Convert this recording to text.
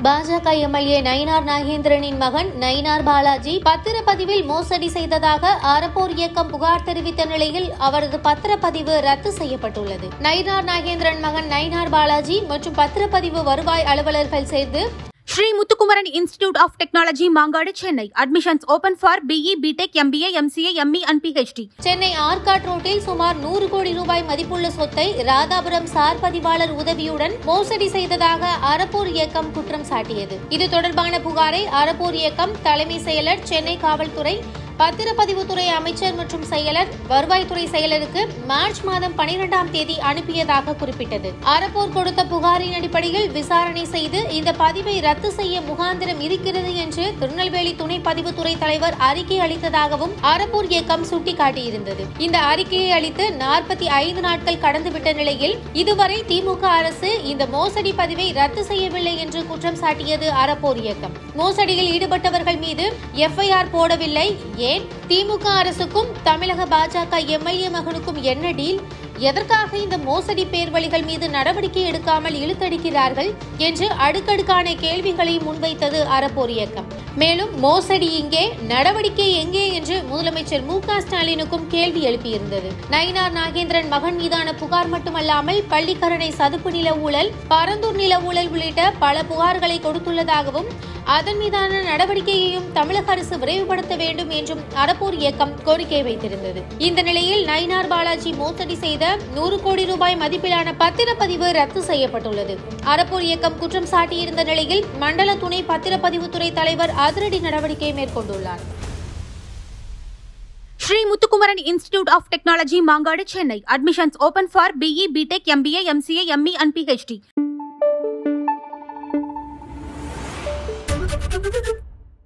பாஜக எம்எல்ஏ நயினார் நாகேந்திரனின் மகன் நயினார் பாலாஜி பத்திரப்பதிவில் மோசடி செய்ததாக அறப்போர் இயக்கம் புகார் தெரிவித்த நிலையில் அவரது பத்திரப்பதிவு ரத்து செய்யப்பட்டுள்ளது நயினார் நாகேந்திரன் மகன் நயினார் பாலாஜி மற்றும் பத்திரப்பதிவு வருவாய் அலுவலர்கள் சேர்ந்து Sri Muthukumaran Institute of Technology, Mangadu, Chennai. Admissions open for BE, BTech, MBA, MCA, ME and PhD. Chennai Arcot ரோட்டில் சுமார் நூறு கோடி ரூபாய் மதிப்புள்ள சொத்தை ராதாபுரம் சார் பதிவாளர் உதவியுடன் மோசடி செய்ததாக அறப்போர் இயக்கம் குற்றம் சாட்டியது இது தொடர்பான புகாரை அறப்போர் இயக்கம் தலைமை செயலர் சென்னை காவல்துறை பத்திரப்பதிவுத்துறை அமைச்சர் மற்றும் செயலர் வருவாய்த்துறை செயலருக்கு மார்ச் மாதம் பனிரெண்டாம் தேதி அனுப்பியதாக குறிப்பிட்டது அறப்போர் கொடுத்த புகாரின் அடிப்படையில் விசாரணை செய்து இந்த பதிவை ரத்து செய்ய முகாந்திரம் இருக்கிறது என்று திருநெல்வேலி துணை பதிவுத்துறை தலைவர் அறிக்கை அளித்ததாகவும் அறப்போர் இயக்கம் சுட்டிக்காட்டியிருந்தது இந்த அறிக்கையை அளித்து நாற்பத்தி ஐந்து நாட்கள் கடந்துவிட்ட நிலையில் இதுவரை திமுக அரசு இந்த மோசடி பதிவை ரத்து செய்யவில்லை என்று குற்றம் சாட்டியது அறப்போர் இயக்கம் மோசடியில் ஈடுபட்டவர்கள் மீது எஃப்ஐஆர் போடவில்லை ஏன் திமுக அரசுக்கும் தமிழக பாஜக எம்எல்ஏ மகனுக்கும் என்ன டீல் எதற்காக இந்த மோசடி பேர்வழிகள் மீது நடவடிக்கை எடுக்காமல் இழுத்தடிக்கிறார்கள் என்று அடுக்கடுக்கான கேள்விகளை முன்வைத்தது அறப்போர் இயக்கம் மேலும் மோசடி இங்கே நடவடிக்கை எங்கே என்று முதலமைச்சர் மு க ஸ்டாலினுக்கும் கேள்வி எழுப்பியிருந்தது நயினார் நாகேந்திரன் மகன் மீதான புகார் மட்டுமல்லாமல் பள்ளிக்கரணை சதுப்பு நில ஊழல் பரந்தூர் நில ஊழல் உள்ளிட்ட பல புகார்களை கொடுத்துள்ளதாகவும் அதன் மீதான நடவடிக்கையையும் தமிழக அரசு விரைவுபடுத்த வேண்டும் என்றும் அறப்போர் இயக்கம் கோரிக்கை வைத்திருந்தது இந்த நிலையில் நயினார் பாலாஜி மோசடி செய்த நூறு கோடி ரூபாய் மதிப்பிலான பத்திரப்பதிவு ரத்து செய்யப்பட்டுள்ளது அறப்போர் இயக்கம் குற்றம் சாட்டியிருந்த நிலையில் மண்டல துணை பத்திரப்பதிவுத்துறை தலைவர் அதிரடி நடவடிக்கை மேற்கொண்டுள்ளார் Sri Muthukumaran Institute of Technology, Mangadu, Chennai. Admissions open for BE, BTech, MBA, MCA, ME and PhD.